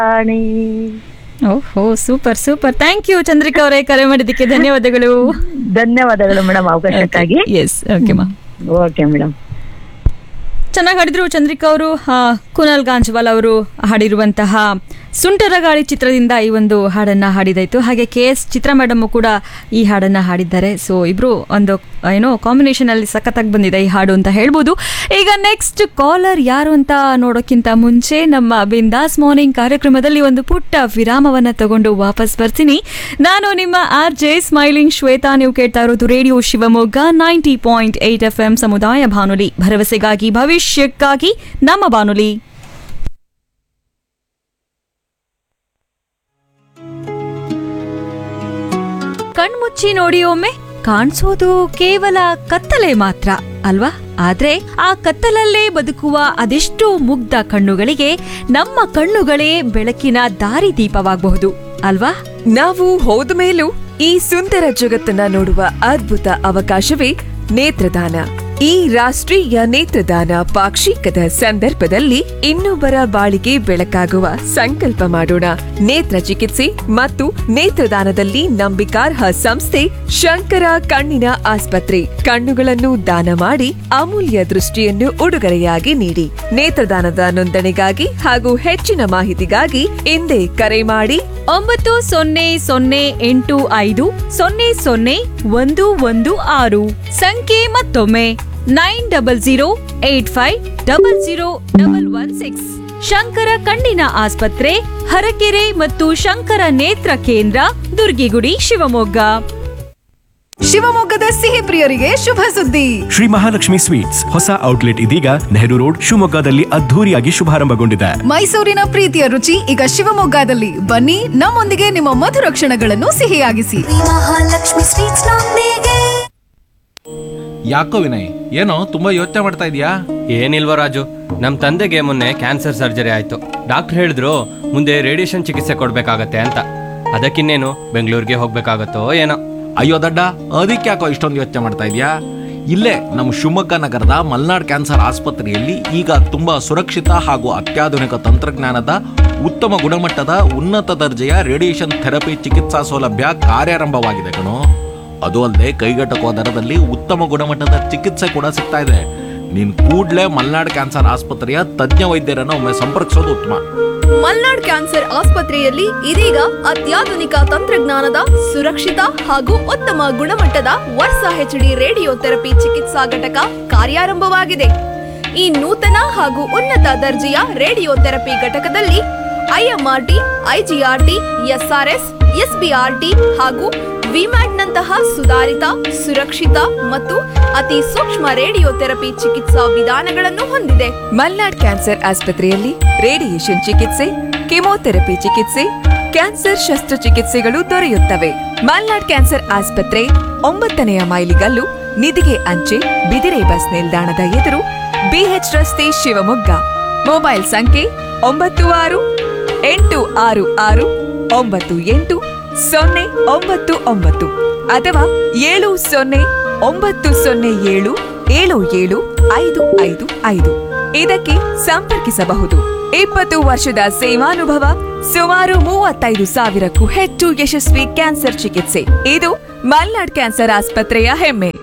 ರಾಣಿ ಓಹೋ super super thank you Chandrika ಅವರೇ ಕರೆ ಮಾಡಿದ್ದಕ್ಕೆ ಧನ್ಯವಾದಗಳು ಧನ್ಯವಾದಗಳು ಮೇಡಮ್ ಅವಕಾಶಕ್ಕಾಗಿ yes okay ma'am okay madam ಚೆನ್ನಾಗಿ ಹಾಡಿದ್ರು ಚಂದ್ರಿಕಾ ಅವರು ಆ, ಕುನಾಲ್ ಗಾಂಜ್ವಾಲ್ ಅವರು ಹಾಡಿರುವಂತಹ ಸುಂಟರ ಗಾಳಿ ಚಿತ್ರದಿಂದ ಈ ಒಂದು ಹಾಡನ್ನ ಹಾಡಿದಾಯ್ತು ಹಾಗೆ ಕೆ ಎಸ್ ಚಿತ್ರ ಮೇಡಮ್ ಕೂಡ ಈ ಹಾಡನ್ನ ಹಾಡಿದ್ದಾರೆ ಸೊ ಇಬ್ರು ಒಂದು ಏನೋ ಕಾಂಬಿನೇಷನ್ ಅಲ್ಲಿ ಸಖತ್ತಾಗಿ ಬಂದಿದೆ ಈ ಹಾಡು ಅಂತ ಹೇಳ್ಬೋದು ಈಗ ನೆಕ್ಸ್ಟ್ ಕಾಲರ್ ಯಾರು ಅಂತ ನೋಡೋಕ್ಕಿಂತ ಮುಂಚೆ ನಮ್ಮ ಬಿಂದಾಸ್ ಮಾರ್ನಿಂಗ್ ಕಾರ್ಯಕ್ರಮದಲ್ಲಿ ಒಂದು ಪುಟ್ಟ ವಿರಾಮವನ್ನ ತಗೊಂಡು ವಾಪಸ್ ಬರ್ತೀನಿ ನಾನು ನಿಮ್ಮ ಆರ್ ಜೆ ಸ್ಮೈಲಿಂಗ್ ಶ್ವೇತಾ ನೀವು ಕೇಳ್ತಾ ಇರೋದು radio Shivamogga ninety point eight F M ಸಮುದಾಯ ಬಾನುಲಿ ಭರವಸೆಗಾಗಿ ಭವಿಷ್ಯಕ್ಕಾಗಿ ನಮ್ಮ ಬಾನುಲಿ ಕಣ್ಮುಚ್ಚಿ ನೋಡಿ ಒಮ್ಮೆ ಕಾಣಿಸೋದು ಕೇವಲ ಕತ್ತಲೆ ಮಾತ್ರ ಅಲ್ವಾ ಆದ್ರೆ ಆ ಕತ್ತಲಲ್ಲೇ ಬದುಕುವ ಅದೆಷ್ಟೋ ಮುಗ್ಧ ಕಣ್ಣುಗಳಿಗೆ ನಮ್ಮ ಕಣ್ಣುಗಳೇ ಬೆಳಕಿನ ದಾರಿದೀಪವಾಗಬಹುದು ಅಲ್ವಾ ನಾವು ಹೋದ ಮೇಲೂ ಈ ಸುಂದರ ಜಗತ್ತನ್ನ ನೋಡುವ ಅದ್ಭುತ ಅವಕಾಶವೇ ನೇತ್ರದಾನ ಈ ರಾಷ್ಟ್ರೀಯ ನೇತ್ರದಾನ ಪಾಕ್ಷಿಕದ ಸಂದರ್ಭದಲ್ಲಿ ಇನ್ನೊಬ್ಬರ ಬಾಳಿಗೆ ಬೆಳಕಾಗುವ ಸಂಕಲ್ಪ ಮಾಡೋಣ ನೇತ್ರ ಚಿಕಿತ್ಸೆ ಮತ್ತು ನೇತ್ರದಾನದಲ್ಲಿ ನಂಬಿಕಾರ್ಹ ಸಂಸ್ಥೆ ಶಂಕರ ಕಣ್ಣಿನ ಆಸ್ಪತ್ರೆ ಕಣ್ಣುಗಳನ್ನು ದಾನ ಮಾಡಿ ಅಮೂಲ್ಯ ದೃಷ್ಟಿಯನ್ನು ಉಡುಗೊರೆಯಾಗಿ ನೀಡಿ ನೇತ್ರದಾನದ ನೋಂದಣಿಗಾಗಿ ಹಾಗೂ ಹೆಚ್ಚಿನ ಮಾಹಿತಿಗಾಗಿ ಹಿಂದೆ ಕರೆ ಮಾಡಿ ಒಂಬತ್ತು ಸೊನ್ನೆ ಸೊನ್ನೆ ಎಂಟು ಐದು ಸೊನ್ನೆ ಸೊನ್ನೆ ಒಂದು ಒಂದು ಆರು ಸಂಖ್ಯೆ ಮತ್ತೊಮ್ಮೆ nine double zero eight five double zero double one six Shankara ಕಣ್ಣಿನ ಆಸ್ಪತ್ರೆ ಹರಕೆರೆ ಮತ್ತು ಶಂಕರ ನೇತ್ರ ಕೇಂದ್ರ ದುರ್ಗಿಗುಡಿ ಶಿವಮೊಗ್ಗ ಶಿವಮೊಗ್ಗದ ಸಿಹಿ ಪ್ರಿಯರಿಗೆ ಶುಭ ಸುದ್ದಿ ಶ್ರೀ ಮಹಾಲಕ್ಷ್ಮಿ ಸ್ವೀಟ್ಸ್ ಹೊಸ ಔಟ್ಲೆಟ್ ಇದೀಗ ನೆಹರು ರೋಡ್ ಶಿವಮೊಗ್ಗದಲ್ಲಿ ಅದ್ಧೂರಿಯಾಗಿ ಶುಭಾರಂಭಗೊಂಡಿದೆ ಮೈಸೂರಿನ ಪ್ರೀತಿಯ ರುಚಿ ಈಗ ಶಿವಮೊಗ್ಗದಲ್ಲಿ ಬನ್ನಿ ನಮ್ಮೊಂದಿಗೆ ನಿಮ್ಮ ಮಧುರ ಕ್ಷಣಗಳನ್ನು ಸಿಹಿಯಾಗಿಸಿ ಮಹಾಲಕ್ಷ್ಮಿ ಸ್ವೀಟ್ಸ್ ನೊಂದಿಗೆ ಯಾಕೋ ವಿನಯ್ ಏನೋ ತುಂಬಾ ಯೋಚನೆ ಮಾಡ್ತಾ ಇದೀಯಾ ಏನಿಲ್ವ ರಾಜು ನಮ್ಮ ತಂದೆಗೆ ಮೊನ್ನೆ ಕ್ಯಾನ್ಸರ್ ಸರ್ಜರಿ ಆಯ್ತು ಡಾಕ್ಟರ್ ಹೇಳಿದ್ರು ಮುಂದೆ ರೇಡಿಯೇಷನ್ ಚಿಕಿತ್ಸೆ ಕೊಡ್ಬೇಕಾಗತ್ತೆ ಅಂತ ಅದಕ್ಕಿನ್ನೇನು ಬೆಂಗಳೂರಿಗೆ ಹೋಗ್ಬೇಕಾಗತ್ತೋ ಏನೋ ಅಯ್ಯೋ ದಡ್ಡ ಅದಕ್ಕೆ ಯಾಕೋ ಇಷ್ಟೊಂದು ಯೋಚನೆ ಮಾಡ್ತಾ ಇದೀಯಾ ಇಲ್ಲೇ ನಮ್ಮ ಶಿವಮೊಗ್ಗ ನಗರದ ಮಲ್ನಾಡ್ ಕ್ಯಾನ್ಸರ್ ಆಸ್ಪತ್ರೆಯಲ್ಲಿ ಈಗ ತುಂಬಾ ಸುರಕ್ಷಿತ ಹಾಗೂ ಅತ್ಯಾಧುನಿಕ ತಂತ್ರಜ್ಞಾನದ ಉತ್ತಮ ಗುಣಮಟ್ಟದ ಉನ್ನತ ದರ್ಜೆಯ ರೇಡಿಯೇಷನ್ ಥೆರಪಿ ಚಿಕಿತ್ಸಾ ಸೌಲಭ್ಯ ಕಾರ್ಯಾರಂಭವಾಗಿದೆ ಕಣೋ ಅದು ಅಲ್ಲದೆ ಕೈಗೆಟಕುವ ದರದಲ್ಲಿ ಉತ್ತಮ ಗುಣಮಟ್ಟದ ಚಿಕಿತ್ಸೆ ಕೂಡ ಸಿಗ್ತಾ ಇದೆ ನೀನ್ ಕೂಡ್ಲೇ ಮಲ್ನಾಡ್ ಕ್ಯಾನ್ಸರ್ ಆಸ್ಪತ್ರೆಯ ತಜ್ಞ ವೈದ್ಯರನ್ನು ಒಮ್ಮೆ ಸಂಪರ್ಕಿಸೋದು ಉತ್ತಮ ಮಲ್ನಾಡ್ ಕ್ಯಾನ್ಸರ್ ಆಸ್ಪತ್ರೆಯಲ್ಲಿ ಇದೀಗ ಅತ್ಯಾಧುನಿಕ ತಂತ್ರಜ್ಞಾನದ ಸುರಕ್ಷಿತ ಹಾಗೂ ಉತ್ತಮ ಗುಣಮಟ್ಟದ ವರ್ಷ ಹೆಚ್ಡಿ ರೇಡಿಯೋ ಥೆರಪಿ ಚಿಕಿತ್ಸಾ ಘಟಕ ಕಾರ್ಯಾರಂಭವಾಗಿದೆ ಈ ನೂತನ ಹಾಗೂ ಉನ್ನತ ದರ್ಜೆಯ ರೇಡಿಯೋ ಥೆರಪಿ ಘಟಕದಲ್ಲಿ ಐಎಂಆರ್ಟಿ ಐಜಿಆರ್ಟಿ ಎಸ್ಆರ್ಎಸ್ ಎಸ್ಬಿಆರ್ಟಿ ಹಾಗೂ ವಿಮ್ಯಾಟ್ನಂತಹ ಸುಧಾರಿತ ಸುರಕ್ಷಿತ ಮತ್ತು ಅತಿ ಸೂಕ್ಷ್ಮ ರೇಡಿಯೋ ಥೆರಪಿ ಚಿಕಿತ್ಸಾ ವಿಧಾನಗಳನ್ನು ಹೊಂದಿದೆ ಮಲ್ನಾಡ್ ಕ್ಯಾನ್ಸರ್ ಆಸ್ಪತ್ರೆಯಲ್ಲಿ ರೇಡಿಯೇಷನ್ ಚಿಕಿತ್ಸೆ ಕೆಮೊಥೆರಪಿ ಚಿಕಿತ್ಸೆ ಕ್ಯಾನ್ಸರ್ ಶಸ್ತ್ರಚಿಕಿತ್ಸೆಗಳು ದೊರೆಯುತ್ತವೆ ಮಲ್ನಾಡ್ ಕ್ಯಾನ್ಸರ್ ಆಸ್ಪತ್ರೆ ಒಂಬತ್ತನೆಯ ಮೈಲಿಗಲ್ಲು ನಿಧಿಗೆ ಅಂಚೆ ಬಿದಿರೆ ಬಸ್ ನಿಲ್ದಾಣದ ಎದುರು ಬಿಎಚ್ ರಸ್ತೆ ಶಿವಮೊಗ್ಗ ಮೊಬೈಲ್ ಸಂಖ್ಯೆ ಒಂಬತ್ತು ಆರು ಎಂಟು ಆರು ಆರು ಒಂಬತ್ತು ಎಂಟು ಸೊನ್ನೆ ಒಂಬತ್ತು ಒಂಬತ್ತು ಅಥವಾ ಏಳು ಸೊನ್ನೆ ಒಂಬತ್ತು ಸೊನ್ನೆ ಏಳು ಏಳು ಏಳು ಐದು ಐದು ಐದು ಇದಕ್ಕೆ ಸಂಪರ್ಕಿಸಬಹುದು ಇಪ್ಪತ್ತು ವರ್ಷದ ಸೇವಾನುಭವ ಸುಮಾರು ಮೂವತ್ತೈದು ಸಾವಿರಕ್ಕೂ ಹೆಚ್ಚು ಯಶಸ್ವಿ ಕ್ಯಾನ್ಸರ್ ಚಿಕಿತ್ಸೆ ಇದು ಮಲ್ನಾಡ್ ಕ್ಯಾನ್ಸರ್ ಆಸ್ಪತ್ರೆಯ ಹೆಮ್ಮೆ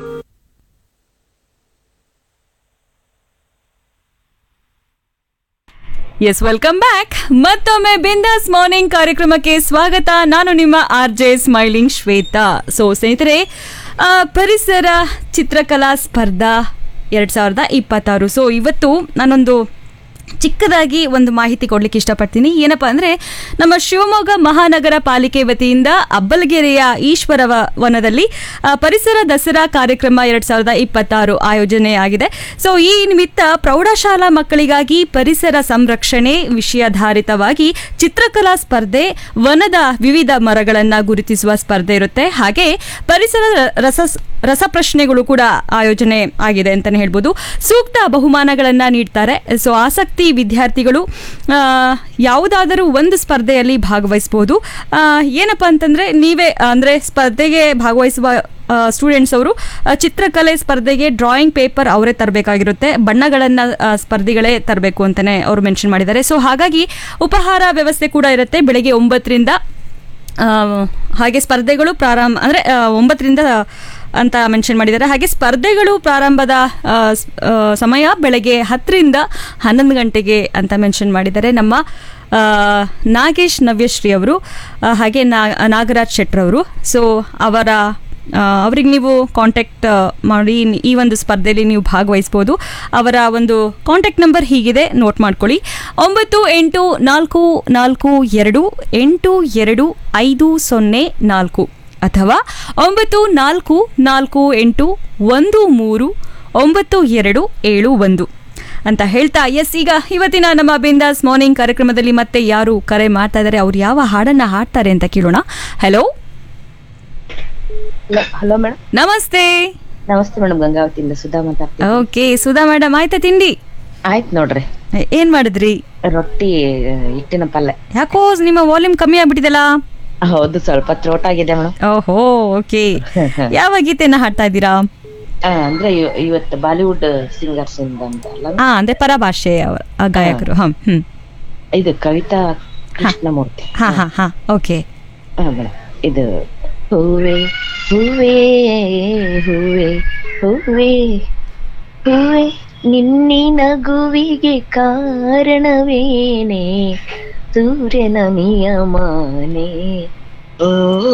ಎಸ್ ವೆಲ್ಕಮ್ ಬ್ಯಾಕ್ ಮತ್ತೊಮ್ಮೆ ಬಿಂದಾಸ್ ಮಾರ್ನಿಂಗ್ ಕಾರ್ಯಕ್ರಮಕ್ಕೆ ಸ್ವಾಗತ ನಾನು ನಿಮ್ಮ R J smiling Shweta so ಸ್ನೇಹಿತರೆ ಆ, ಪರಿಸರ ಚಿತ್ರಕಲಾ ಸ್ಪರ್ಧಾ ಎರಡು ಸಾವಿರದ ಇಪ್ಪತ್ತಾರು ಸೊ ಇವತ್ತು ನಾನೊಂದು ಚಿಕ್ಕದಾಗಿ ಒಂದು ಮಾಹಿತಿ ಕೊಡ್ಲಿಕ್ಕೆ ಇಷ್ಟಪಡ್ತೀನಿ ಏನಪ್ಪ ಅಂದರೆ ನಮ್ಮ ಶಿವಮೊಗ್ಗ ಮಹಾನಗರ ಪಾಲಿಕೆ ವತಿಯಿಂದ ಅಬ್ಬಲಗೆರೆಯ ಈಶ್ವರ ವ- ವನದಲ್ಲಿ ಆ, ಪರಿಸರ ದಸರಾ ಕಾರ್ಯಕ್ರಮ ಎರಡು ಸಾವಿರದ ಇಪ್ಪತ್ತಾರು ಆಯೋಜನೆಯಾಗಿದೆ ಸೊ ಈ ನಿಮಿತ್ತ ಪ್ರೌಢಶಾಲಾ ಮಕ್ಕಳಿಗಾಗಿ ಪರಿಸರ ಸಂರಕ್ಷಣೆ ವಿಷಯಾಧಾರಿತವಾಗಿ ಚಿತ್ರಕಲಾ ಸ್ಪರ್ಧೆ ವನದ ವಿವಿಧ ಮರಗಳನ್ನು ಗುರುತಿಸುವ ಸ್ಪರ್ಧೆ ಇರುತ್ತೆ ಹಾಗೆ ಪರಿಸರ ರಸ ರಸಪ್ರಶ್ನೆಗಳು ಕೂಡ ಆಯೋಜನೆ ಆಗಿದೆ ಅಂತಲೇ ಹೇಳ್ಬೋದು ಸೂಕ್ತ ಬಹುಮಾನಗಳನ್ನು ನೀಡ್ತಾರೆ ಸೊ ಆಸಕ್ತ ಆಸಕ್ತಿ ವಿದ್ಯಾರ್ಥಿಗಳು ಆ, ಯಾವುದಾದರೂ ಒಂದು ಸ್ಪರ್ಧೆಯಲ್ಲಿ ಭಾಗವಹಿಸಬಹುದು ಆ, ಏನಪ್ಪ ಅಂತಂದ್ರೆ ನೀವೇ ಅಂದ್ರೆ ಸ್ಪರ್ಧೆಗೆ ಭಾಗವಹಿಸುವ ಸ್ಟೂಡೆಂಟ್ಸ್ ಅವರು ಆ, ಚಿತ್ರಕಲೆ ಸ್ಪರ್ಧೆಗೆ ಡ್ರಾಯಿಂಗ್ ಪೇಪರ್ ಅವರೇ ತರಬೇಕಾಗಿರುತ್ತೆ ಬಣ್ಣಗಳನ್ನು ಸ್ಪರ್ಧಿಗಳೇ ತರಬೇಕು ಅಂತಲೇ ಅವರು ಮೆನ್ಷನ್ ಮಾಡಿದ್ದಾರೆ ಸೊ ಹಾಗಾಗಿ ಉಪಹಾರ ವ್ಯವಸ್ಥೆ ಕೂಡ ಇರುತ್ತೆ ಬೆಳಗ್ಗೆ ಒಂಬತ್ತರಿಂದ ಆ, ಹಾಗೆ ಸ್ಪರ್ಧೆಗಳು ಪ್ರಾರಂಭ ಅಂದರೆ ಒಂಬತ್ತರಿಂದ ಅಂತ ಮೆನ್ಷನ್ ಮಾಡಿದ್ದಾರೆ ಹಾಗೆ ಸ್ಪರ್ಧೆಗಳು ಪ್ರಾರಂಭದ ಆ, ಸ್- ಆ, ಸಮಯ ಬೆಳಗ್ಗೆ ಹತ್ತರಿಂದ ಹನ್ನೊಂದು ಗಂಟೆಗೆ ಅಂತ ಮೆನ್ಷನ್ ಮಾಡಿದ್ದಾರೆ ನಮ್ಮ ಆ, ನಾಗೇಶ್ ನವ್ಯಶ್ರೀ ಅವರು ಆ, ಹಾಗೆ ನಾ ನಾಗರಾಜ್ ಶೆಟ್ರ್ ಅವರು ಸೊ ಅವರ ಅವ್ರಿಗೆ ನೀವು ಕಾಂಟ್ಯಾಕ್ಟ್ ಮಾಡಿ ಈ ಒಂದು ಸ್ಪರ್ಧೆಯಲ್ಲಿ ನೀವು ಭಾಗವಹಿಸ್ಬೋದು ಅವರ ಒಂದು ಕಾಂಟ್ಯಾಕ್ಟ್ ನಂಬರ್ ಹೀಗಿದೆ ನೋಟ್ ಮಾಡ್ಕೊಳ್ಳಿ ಒಂಬತ್ತು ಎಂಟು ನಾಲ್ಕು ನಾಲ್ಕು ಎರಡು ಎಂಟು ಎರಡು ಐದು ಸೊನ್ನೆ ನಾಲ್ಕು ಅಥವಾ ಒಂಬತ್ತು ನಾಲ್ಕು ನಾಲ್ಕು ಎಂಟು ಒಂದು ಮೂರು ಒಂಬತ್ತು ಎರಡು ಏಳು ಒಂದು ಅಂತ ಹೇಳ್ತಾ ಎಸ್ ಈಗ ಇವತ್ತಿನ ನಮ್ಮ ಬಿಂದಾಸ್ ಮಾರ್ನಿಂಗ್ ಕಾರ್ಯಕ್ರಮದಲ್ಲಿ ಮತ್ತೆ ಯಾರು ಕರೆ ಮಾಡ್ತಾ ಇದ್ದಾರೆ ಅವ್ರು ಯಾವ ಹಾಡನ್ನ ಹಾಡ್ತಾರೆ ಅಂತ ಕೇಳೋಣ ಹಲೋ ಹಲೋ ಮೇಡಮ್ ನಮಸ್ತೆ ನಮಸ್ತೆ ಮೇಡಮ್ ಗಂಗಾವತಿಯಿಂದ ಸುಧಾ ಮಾತಾಡ್ತೀನಿ ಓಕೆ ಸುಧಾ ಮೇಡಮ್ ಆಯ್ತಾ ತಿಂಡಿ ಆಯ್ತು ನೋಡ್ರಿ ಏ- ಏನ್ ಮಾಡಿದ್ರಿ ರೊಟ್ಟಿ ಆ, ಹಿಟ್ಟಿನ ಪಲ್ಯ ಯಾಕೋ ನಿಮ್ಮ ವಾಲ್ಯೂಮ್ ಕಮ್ಮಿ ಆಗ್ಬಿಟ್ಟಿದಲ್ಲ ಹೌದು ಸ್ವಲ್ಪ ಥ್ರೋಟ್ ಆಗಿದೆ ಮೇಡಮ್ ಓಹೋ ಓಕೆ ಯಾವ ಗೀತೆನ ಹಾಡ್ತಾ ಇದ್ದೀರಾ ಅಂದ್ರೆ ಇವ- ಇವತ್ತು ಬಾಲಿವುಡ್ ಸಿಂಗರ್ಸ್ ಇಂದ ಅಂತ ಅಲ್ಲ ಹಾ ಅಂದ್ರೆ ಪರಭಾಷೆ ಅವರ ಆ ಗಾಯಕರು ಹಾ ಹ್ಮ್ ಇದು ಕವಿತಾ ಕೃಷ್ಣಮೂರ್ತಿ ಹಾ ಹಾ ಹಾ ಓಕೆ ಹಾ ಮೇಡಮ್ ಇದು ಹೂವೆ ಹೂವೇ ಹೂವೆ ಹೂವೆ ಹೂವೆ ನಿನ್ನಿ ನಗುವಿಗೆ ಕಾರಣವೇನೆ ಸೂರ್ಯನ ನಿಯಮಾನೆ ಓ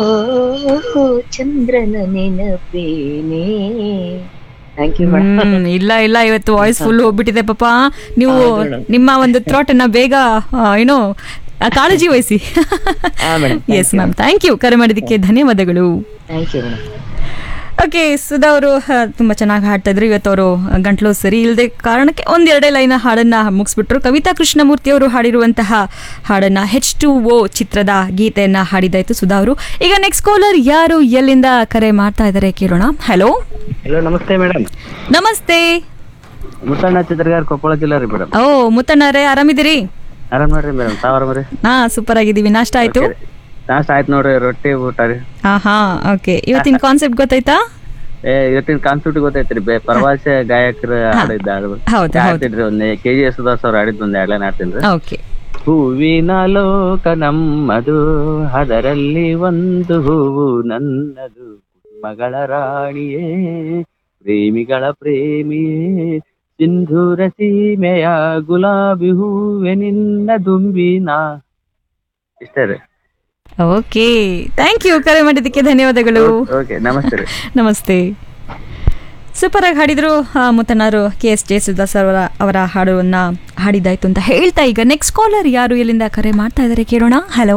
ಚಂದ್ರನ ನೆನಪೇನೆ ಥ್ಯಾಂಕ್ ಯು ಮೇಡಮ್ ಹ್ಮ್ ಇಲ್ಲ ಇಲ್ಲ ಇವತ್ತು ವಾಯ್ಸ್ ಫುಲ್ ಹೋಗ್ಬಿಟ್ಟಿದೆ ಪಾಪ ನೀವು ಹೌದು madam. ನಿಮ್ಮ ಒಂದು ಥ್ರಾಟ್ ಅನ್ನ ಬೇಗ ಏನೋ ಕಾಳಜಿ ವಹಿಸಿ ಹಾ madam yes ma'am thank you ಕರೆ ಮಾಡಿದ್ದಕ್ಕೆ ಧನ್ಯವಾದಗಳು thank you madam okay Sudha ಅವರು ತುಂಬ ಚೆನ್ನಾಗಿ ಹಾಡ್ತಾ ಇದ್ರು ಇವತ್ತು ಅವರು ಗಂಟ್ಲು ಸರಿ ಇಲ್ಲದೆ ಕಾರಣಕ್ಕೆ ಒಂದೆರಡೇ ಲೈನ್ ಹಾಡನ್ನ ಮುಗಿಸ್ಬಿಟ್ರು ಕವಿತಾ ಕೃಷ್ಣಮೂರ್ತಿ ಅವರು ಹಾಡಿರುವಂತಹ ಹಾಡನ್ನ ಹೆಚ್ ಟು ಓ ಚಿತ್ರದ ಗೀತೆಯನ್ನ ಹಾಡಿದಾಯ್ತು ಸುಧಾ ಅವರು ಈಗ ನೆಕ್ಸ್ಟ್ ಕಾಲರ್ ಯಾರು ಎಲ್ಲಿಂದ ಕರೆ ಮಾಡ್ತಾ ಇದ್ದಾರೆ ಕೇಳೋಣ ಹಲೋ ಹಲೋ ನಮಸ್ತೆ ಮೇಡಮ್ ನಮಸ್ತೆ ಮುತ್ತಣ್ಣ ಚಿತ್ರಗಾರ ಕೊಪ್ಪಳ ಜಿಲ್ಲಾ ರೀ ಮೇಡಮ್ ಓ ಮುತ್ತಣ್ಣರೇ ಆರಾಮಿದ್ದೀರಿ ಆರಾಮ್ ನೋಡ್ರಿ ಮೇಡಮ್ ತಾವ್ ಆರಾಮ ರೀ ಹಾ ಸೂಪರ್ ಆಗಿದ್ದೀವಿ ನಾಷ್ಟ ಆಯ್ತು ನಾಷ್ಟ ಆಯ್ತು ನೋಡ್ರಿ ರೊಟ್ಟಿ ಊಟ ರೀ ಹಾ ಹಾ ಓಕೆ ಇವತ್ತಿನ ಕಾನ್ಸೆಪ್ಟ್ ಗೊತ್ತಾಯ್ತಾ ಏ ಇವತ್ತಿನ ಕಾನ್ಸೆಪ್ಟ್ ಗೊತ್ತೈತ್ರಿ ಬೇ ಪರವಾಸ ಗಾಯಕರ ಹಾಡಿದ್ದ ಹೌದು, ಹೌದು. ಹಾಡ್ತಿದ್ರಿ ಒಂದ್ ಕೆ ಜಿ ಯೇಸುದಾಸ್ ಅವ್ರು ಹಾಡಿದ್ ಒಂದ್ ಎರಡ್ಲೈನ್ ಹಾಡ್ತೀನಿ ಓಕೆ ಹೂವಿನ ಲೋಕ ನಮ್ಮದು ಅದರಲ್ಲಿ ಒಂದು ಹೂವು ನನ್ನದು ಮಗಳ ರಾಣಿಯೇ ಪ್ರೇಮಿಗಳ ಪ್ರೇಮಿಯೇ ಸಿಂಧೂರ ಸೀಮೆಯ ಗುಲಾಬಿ ಹೂವೆ ನಿನ್ನ ದುಂಬಿನ ಇಷ್ಟೇ ರೀ ಓಕೆ ಥ್ಯಾಂಕ್ ಯು ಕರೆ ಮಾಡಿದ್ದಕ್ಕೆ ಧನ್ಯವಾದಗಳು ಓಕೆ ನಮಸ್ತೆ ರೀ ನಮಸ್ತೆ ಸೂಪರ್ ಆಗಿ ಹಾಡಿದ್ರು ಆ, ಮುತ್ತಣ್ಣರು ಕೆ ಎಸ್ ಜಯಸುದಾಸ್ ಅವರ ಅವರ ಹಾಡನ್ನ ಹಾಡಿದಾಯ್ತು ಅಂತ ಹೇಳ್ತಾ ಈಗ ನೆಕ್ಸ್ಟ್ ಕಾಲರ್ ಯಾರು ಎಲ್ಲಿಂದ ಕರೆ ಮಾಡ್ತಾ ಇದ್ದಾರೆ ಕೇಳೋಣ ಹಲೋ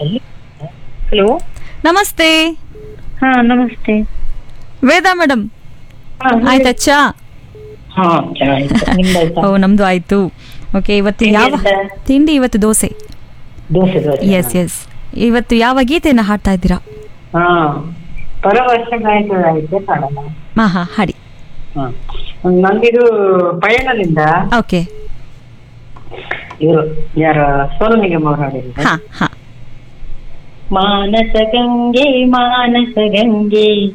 ಹಲೋ ನಮಸ್ತೆ ಹಾ ನಮಸ್ತೆ ವೇದಾ ಮೇಡಮ್ ಆಯ್ತಾ ಚಾ ಹಾ ಚೆನ್ನಾಗಿತ್ತು ನಿಮ್ದಾಯ್ತಾ ಓ ನಮ್ದು ಆಯ್ತು ಓಕೆ ಇವತ್ತು ತಿಂಡಿ ಯಾವ ಎಂತ? ತಿಂಡಿ ಇವತ್ತು ದೋಸೆ ದೋಸೆ ದೋಸೆ ಎಸ್ ಎಸ್ ಇವತ್ತು ಯಾವ ಗೀತೆನ ಹಾಡ್ತಾ ಇದ್ದೀರಾ ಹಾ ಪರವರ್ಷ ಗಾಯಕರ ಆಯ್ತು ಕಾಣಲ್ಲ ಹಾ ಹಾ ಹಾಡಿ ಹಾ ನಂದಿದು ಪಯಣದಿಂದ ಓಕೆ ಇವರು ಯಾರ ಸೋನು ನಿಗಮ್ ಅವ್ರು ಹಾಡಿದ್ರು ಹಾ ಹಾ ಮಾನಸ ಗಂಗೆ ಮಾನಸ ಗಂಗೆ